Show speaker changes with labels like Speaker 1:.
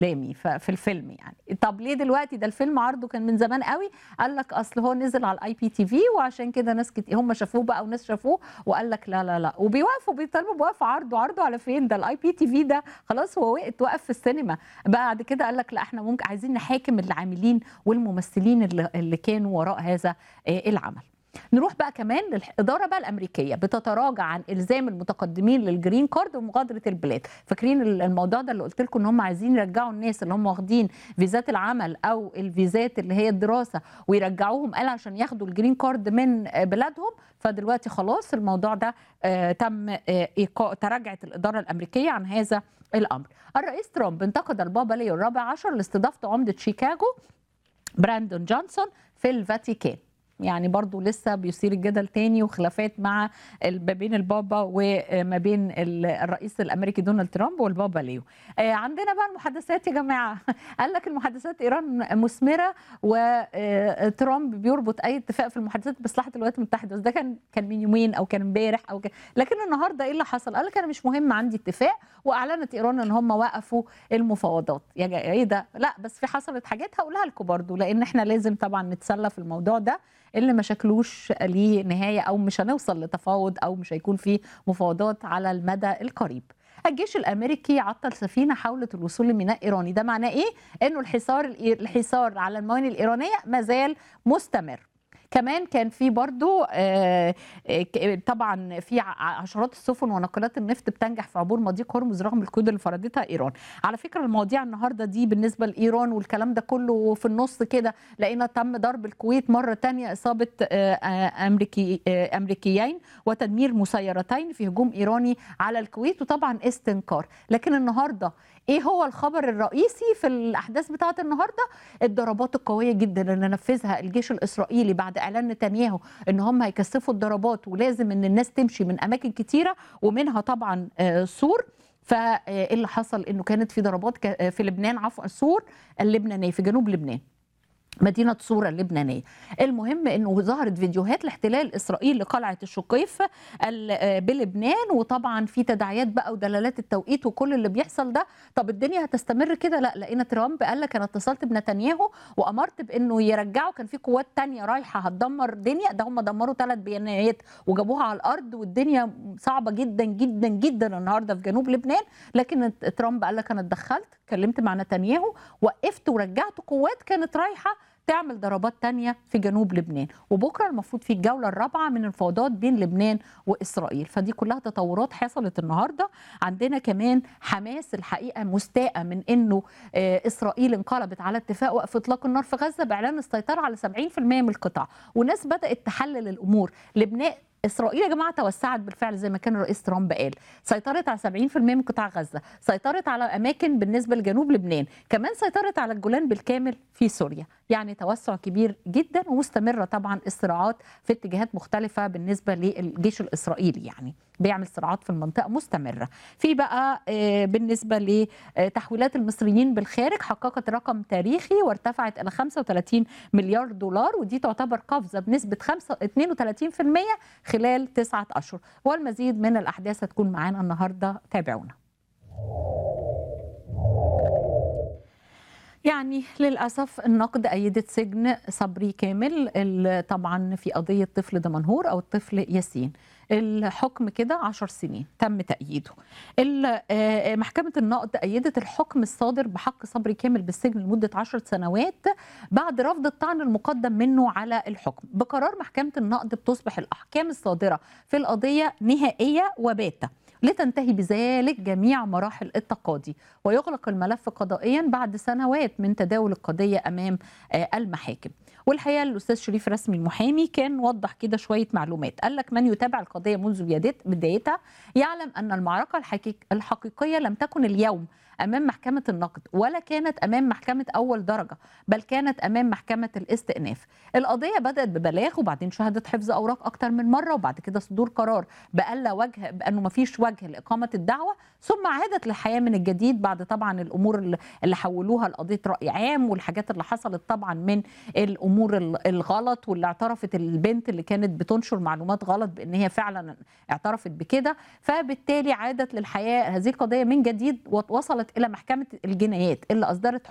Speaker 1: قدامي ف- في الفيلم يعني طب ليه دلوقتي ده الفيلم عرضه كان من زمان قوي قال لك اصل هو نزل على الاي بي تي في وعشان كده ناس كتير هم شافوه بقى وناس شافوه وقال لك لا لا لا وبيوقفوا بيطالبوا بوقف عرضه عرضه على فين ده الاي بي تي في ده خلاص هو وقت وقف في السينما بعد كده قال لك لا احنا ممكن عايزين نحاكم العاملين والممثلين اللي, اللي كانوا وراء هذا آه، العمل نروح بقى كمان للإدارة بقى الأمريكية بتتراجع عن إلزام المتقدمين للجرين كارد ومغادرة البلاد فاكرين الموضوع ده اللي قلت لكم إن هم عايزين يرجعوا الناس اللي هم واخدين فيزات العمل أو الفيزات اللي هي الدراسة ويرجعوهم قال عشان ياخدوا الجرين كارد من آه، بلادهم فدلوقتي خلاص الموضوع ده آه، تم آه، إيقاع تراجعت الإدارة الأمريكية عن هذا الأمر الرئيس ترامب انتقد البابا ليو الرابع عشر لاستضافة عمدة شيكاغو براندون جونسون في الفاتيكان يعني برضو لسه بيثير الجدل تاني وخلافات مع ال- ما بين البابا وما بين ال- الرئيس الامريكي دونالد ترامب والبابا ليو آه، عندنا بقى المحادثات يا جماعه قال لك المحادثات ايران مثمره وترامب بيربط اي اتفاق في المحادثات بمصلحه الولايات المتحده بس ده كان كان من يومين او كان امبارح او كان لكن النهارده ايه اللي حصل قال لك انا مش مهم عندي اتفاق واعلنت ايران ان هم وقفوا المفاوضات يا جا- ايه ده لا بس في حصلت حاجات هقولها لكم برضو لان احنا لازم طبعا نتسلى في الموضوع ده اللي ما شكلوش ليه نهايه او مش هنوصل لتفاوض او مش هيكون في مفاوضات على المدى القريب الجيش الامريكي عطل سفينه حاولت الوصول لميناء ايراني ده معناه ايه انه الحصار الحصار على الموانئ الايرانيه ما زال مستمر كمان كان في برضو آه، آه، ك- طبعا في ع- عشرات السفن وناقلات النفط بتنجح في عبور مضيق هرمز رغم القيود اللي فرضتها ايران على فكره المواضيع النهارده دي بالنسبه لايران والكلام ده كله في النص كده لقينا تم ضرب الكويت مره تانية اصابه آه، آه، امريكي آه، امريكيين وتدمير مسيرتين في هجوم ايراني على الكويت وطبعا استنكار لكن النهارده ايه هو الخبر الرئيسي في الاحداث بتاعه النهارده الضربات القويه جدا اللي نفذها الجيش الاسرائيلي بعد اعلان نتنياهو ان هم هيكثفوا الضربات ولازم ان الناس تمشي من اماكن كتيره ومنها طبعا آه، سور فايه اللي حصل انه كانت في ضربات ك- آه، في لبنان عفوا سور اللبنانيه في جنوب لبنان مدينة صورة اللبنانية المهم أنه ظهرت فيديوهات لاحتلال إسرائيل لقلعة الشقيف ال- آه، بلبنان وطبعا في تداعيات بقى ودلالات التوقيت وكل اللي بيحصل ده طب الدنيا هتستمر كده لا لقينا ترامب قال لك أنا اتصلت بنتنياهو وأمرت بأنه يرجعوا كان في قوات تانية رايحة هتدمر دنيا ده هم دمروا ثلاث بنايات وجابوها على الأرض والدنيا صعبة جدا جدا جدا النهاردة في جنوب لبنان لكن ترامب قال لك أنا اتدخلت كلمت مع نتنياهو وقفت ورجعت قوات كانت رايحة تعمل ضربات تانية في جنوب لبنان وبكرة المفروض في الجولة الرابعة من المفاوضات بين لبنان وإسرائيل فدي كلها تطورات حصلت النهاردة عندنا كمان حماس الحقيقة مستاءة من أنه آه، إسرائيل انقلبت على اتفاق وقف إطلاق النار في غزة بإعلان السيطرة على 70% من القطاع وناس بدأت تحلل الأمور لبنان اسرائيل يا جماعه توسعت بالفعل زي ما كان الرئيس ترامب قال سيطرت على 70% من قطاع غزه سيطرت على اماكن بالنسبه لجنوب لبنان كمان سيطرت على الجولان بالكامل في سوريا يعني توسع كبير جدا ومستمره طبعا الصراعات في اتجاهات مختلفه بالنسبه للجيش الاسرائيلي يعني بيعمل صراعات في المنطقه مستمره في بقى آه، بالنسبه لتحويلات المصريين بالخارج حققت رقم تاريخي وارتفعت الى 35 مليار دولار ودي تعتبر قفزه بنسبه 5 32% خلال تسعة أشهر والمزيد من الأحداث هتكون معانا النهاردة تابعونا يعني للأسف النقد أيدت سجن صبري كامل ال- طبعا في قضية طفل دمنهور أو الطفل ياسين الحكم كده عشر سنين تم تأييده ال- آه، محكمة النقد أيدت الحكم الصادر بحق صبري كامل بالسجن لمدة عشر سنوات بعد رفض الطعن المقدم منه على الحكم بقرار محكمة النقد بتصبح الأحكام الصادرة في القضية نهائية وباتة لتنتهي بذلك جميع مراحل التقاضي ويغلق الملف قضائيا بعد سنوات من تداول القضية أمام آه، المحاكم والحقيقة الأستاذ شريف رسمي المحامي كان وضح كده شوية معلومات قال لك من يتابع القضية منذ بدايت- بدايتها يعلم أن المعركة الحقيق- الحقيقية لم تكن اليوم امام محكمه النقد ولا كانت امام محكمه اول درجه بل كانت امام محكمه الاستئناف القضيه بدات ببلاغ وبعدين شهدت حفظ اوراق اكتر من مره وبعد كده صدور قرار بألا وجه بانه ما فيش وجه لاقامه الدعوه ثم عادت للحياه من الجديد بعد طبعا الامور اللي- اللي حولوها لقضيه راي عام والحاجات اللي حصلت طبعا من الامور ال- الغلط واللي اعترفت البنت اللي كانت بتنشر معلومات غلط بان هي فعلا اعترفت بكده فبالتالي عادت للحياه هذه القضيه من جديد ووصلت الى محكمه الجنايات اللي اصدرت